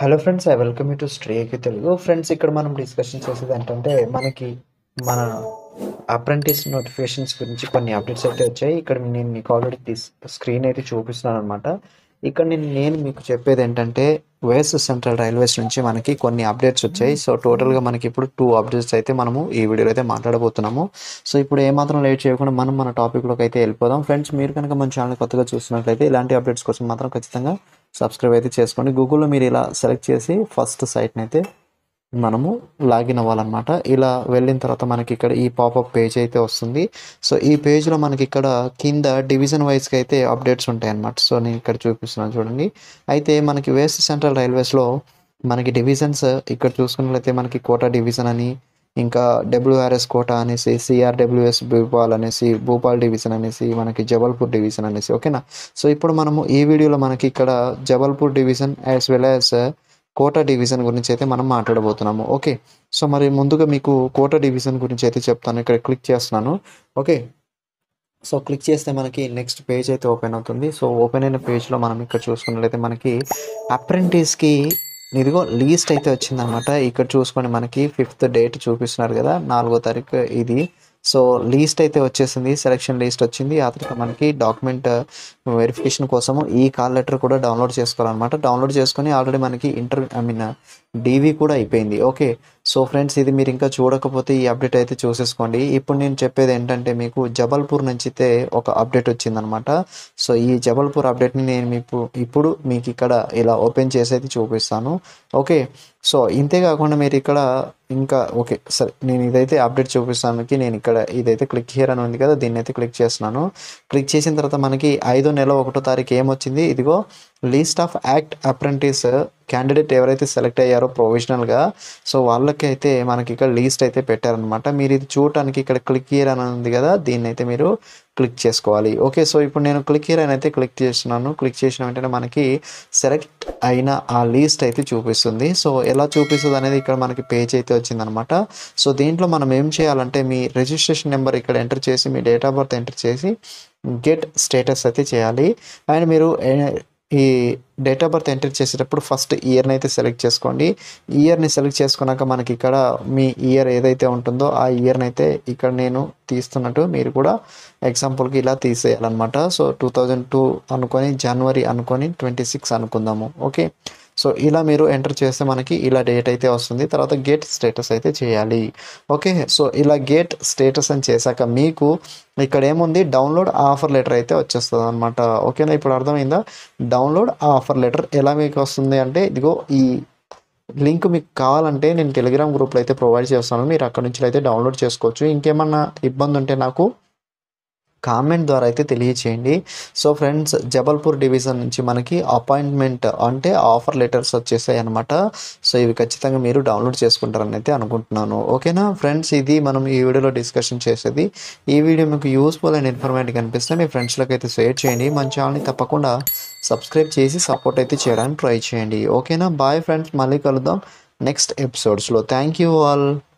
hello friends I welcome you to స్ట్రేకి Telugu friends ఇక్కడ మనం డిస్కషన్ చేసేది ఏంటంటే మనకి మన అప్రెంటిస్ నోటిఫికేషన్స్ గురించి కొన్ని అప్డేట్స్ అయితే వచ్చాయి ఇక్కడ నేను మీకు ఆల్రెడీ తీస్ స్క్రీన్ అయితే చూపిస్తున్నాను అనమాట ఇక్కడ నేను నేను మీకు చెప్పేది ఏంటంటే వెస్ట్ సెంట్రల్ రైల్వేస్ నుంచి మనకి కొన్ని అప్డేట్స్ వచ్చాయి సో టోటల్గా మనకి ఇప్పుడు టూ అప్డేట్స్ అయితే మనము ఈ వీడియోలో అయితే మాట్లాడబోతున్నాము సో ఇప్పుడు ఏమాత్రం లేట్ చేయకుండా మనం మన టాపిక్లోకి అయితే వెళ్ళిపోదాం ఫ్రెండ్స్ మీరు కనుక మన ఛానల్ కొత్తగా చూస్తున్నట్లయితే ఇలాంటి అప్డేట్స్ కోసం మాత్రం ఖచ్చితంగా సబ్స్క్రైబ్ అయితే చేసుకోండి గూగుల్లో మీరు ఇలా సెలెక్ట్ చేసి ఫస్ట్ సైట్ని అయితే మనము లాగిన్ అవ్వాలన్నమాట ఇలా వెళ్ళిన తర్వాత మనకి ఇక్కడ ఈ పాపప్ పేజ్ అయితే వస్తుంది సో ఈ పేజ్లో మనకి ఇక్కడ కింద డివిజన్ వైజ్గా అయితే అప్డేట్స్ ఉంటాయి అన్నమాట సో నేను ఇక్కడ చూపిస్తున్నాను చూడండి అయితే మనకి వెస్ట్ సెంట్రల్ రైల్వేస్లో మనకి డివిజన్స్ ఇక్కడ చూసుకున్నట్లయితే మనకి కోటా డివిజన్ అని ఇంకా డబ్ల్యూఆర్ఎస్ కోటా అనేసి సిఆర్డబ్ల్యూఎస్ భూపాల్ అనేసి భూపాల్ డివిజన్ అనేసి మనకి జబల్పూర్ డివిజన్ అనేసి ఓకేనా సో ఇప్పుడు మనము ఈ వీడియోలో మనకి ఇక్కడ Jabalpur division as well as Kota division గురించి అయితే మనం మాట్లాడబోతున్నాము ఓకే సో మరి ముందుగా మీకు కోటా డివిజన్ గురించి అయితే చెప్తాను ఇక్కడ క్లిక్ చేస్తున్నాను ఓకే సో క్లిక్ చేస్తే మనకి నెక్స్ట్ పేజ్ అయితే ఓపెన్ అవుతుంది సో ఓపెన్ అయిన పేజ్లో మనం ఇక్కడ చూసుకున్నట్లయితే మనకి అప్రెంటిస్కి ఇదిగో లీస్ట్ అయితే వచ్చిందనమాట ఇక్కడ చూసుకోండి మనకి ఫిఫ్త్ డేట్ చూపిస్తున్నారు కదా నాలుగో తారీఖు ఇది సో లీస్ట్ అయితే వచ్చేసింది సెలక్షన్ లీస్ట్ వచ్చింది ఆ తర్వాత మనకి డాక్యుమెంట్ వెరిఫికేషన్ కోసము ఈ కాల్ లెటర్ కూడా డౌన్లోడ్ చేసుకోవాలన్నమాట డౌన్లోడ్ చేసుకొని ఆల్రెడీ మనకి ఇంటర్ ఐ మీన్ డీవీ కూడా అయిపోయింది ఓకే సో ఫ్రెండ్స్ ఇది మీరు ఇంకా చూడకపోతే ఈ అప్డేట్ అయితే చూసేసుకోండి ఇప్పుడు నేను చెప్పేది ఏంటంటే మీకు జబల్పూర్ నుంచి అయితే ఒక అప్డేట్ వచ్చిందనమాట సో ఈ జబల్పూర్ అప్డేట్ని నేను మీకు ఇప్పుడు మీకు ఇక్కడ ఇలా ఓపెన్ చేసి అయితే చూపిస్తాను ఓకే సో ఇంతే కాకుండా మీరు ఇక్కడ ఇంకా ఓకే సరే నేను ఇదైతే అప్డేట్ చూపిస్తానికి నేను ఇక్కడ ఇదైతే క్లిక్ హియర్ అని ఉంది కదా దీన్ని అయితే క్లిక్ చేస్తున్నాను క్లిక్ చేసిన తర్వాత మనకి ఐదో నెల ఒకటో తారీఖు ఏమొచ్చింది ఇదిగో list of act apprentice candidate ఎవరైతే సెలెక్ట్ అయ్యారో ప్రొవిజనల్గా సో వాళ్ళకి అయితే మనకి ఇక్కడ లీస్ట్ అయితే పెట్టారనమాట మీరు ఇది చూడటానికి ఇక్కడ క్లిక్ హియర్ అని ఉంది కదా దీన్ని అయితే మీరు క్లిక్ చేసుకోవాలి ఓకే సో ఇప్పుడు నేను క్లిక్ హియర్ అని అయితే క్లిక్ చేస్తున్నాను క్లిక్ చేసిన వెంటనే మనకి సెలెక్ట్ అయిన ఆ లీస్ట్ అయితే చూపిస్తుంది సో ఎలా చూపిస్తుంది అనేది ఇక్కడ మనకి పేజ్ అయితే వచ్చిందనమాట సో దీంట్లో మనం ఏం చేయాలంటే మీ రిజిస్ట్రేషన్ నెంబర్ ఇక్కడ ఎంటర్ చేసి మీ డేట్ ఆఫ్ బర్త్ ఎంటర్ చేసి గెట్ స్టేటస్ అయితే చేయాలి అండ్ మీరు ఈ డేట్ ఆఫ్ బర్త్ ఎంటర్ చేసేటప్పుడు ఫస్ట్ ఇయర్ని అయితే సెలెక్ట్ చేసుకోండి ఇయర్ని సెలెక్ట్ చేసుకున్నాక మనకి ఇక్కడ మీ ఇయర్ ఏదైతే ఉంటుందో ఆ ఇయర్ని అయితే ఇక్కడ నేను తీస్తున్నట్టు మీరు కూడా ఎగ్జాంపుల్కి ఇలా తీసేయాలన్నమాట సో టూ థౌజండ్ టూ అనుకొని జనవరి అనుకొని ట్వంటీ సిక్స్ అనుకుందాము ఓకే సో ఇలా మీరు ఎంటర్ చేస్తే మనకి ఇలా డేట్ అయితే వస్తుంది తర్వాత గేట్ స్టేటస్ అయితే చేయాలి ఓకే సో ఇలా గేట్ స్టేటస్ అని చేశాక మీకు ఇక్కడ ఏముంది డౌన్లోడ్ ఆఫర్ లెటర్ అయితే వచ్చేస్తుంది అనమాట ఓకేనా ఇప్పుడు అర్థమైందా డౌన్లోడ్ ఆఫర్ లెటర్ ఎలా మీకు వస్తుంది అంటే ఇదిగో ఈ లింక్ మీకు కావాలంటే నేను టెలిగ్రామ్ గ్రూప్లో అయితే ప్రొవైడ్ చేస్తాను మీరు అక్కడ నుంచి అయితే డౌన్లోడ్ చేసుకోవచ్చు ఇంకేమన్నా ఇబ్బంది ఉంటే నాకు కామెంట్ ద్వారా అయితే తెలియచేయండి సో ఫ్రెండ్స్ జబల్పూర్ డివిజన్ నుంచి మనకి అపాయింట్మెంట్ అంటే ఆఫర్ లెటర్స్ వచ్చేసాయి అనమాట సో ఇవి ఖచ్చితంగా మీరు డౌన్లోడ్ చేసుకుంటారని అయితే అనుకుంటున్నాను ఓకేనా ఫ్రెండ్స్ ఇది మనం ఈ వీడియోలో డిస్కషన్ చేసేది ఈ వీడియో మీకు యూస్ఫుల్ అండ్ ఇన్ఫర్మేటివ్ అనిపిస్తే మీ ఫ్రెండ్స్లకు అయితే షేర్ చేయండి మన ఛానల్ని తప్పకుండా సబ్స్క్రైబ్ చేసి సపోర్ట్ అయితే చేయడానికి ట్రై చేయండి ఓకేనా బాయ్ ఫ్రెండ్స్ మళ్ళీ కలుద్దాం నెక్స్ట్ ఎపిసోడ్స్లో థ్యాంక్ యూ ఆల్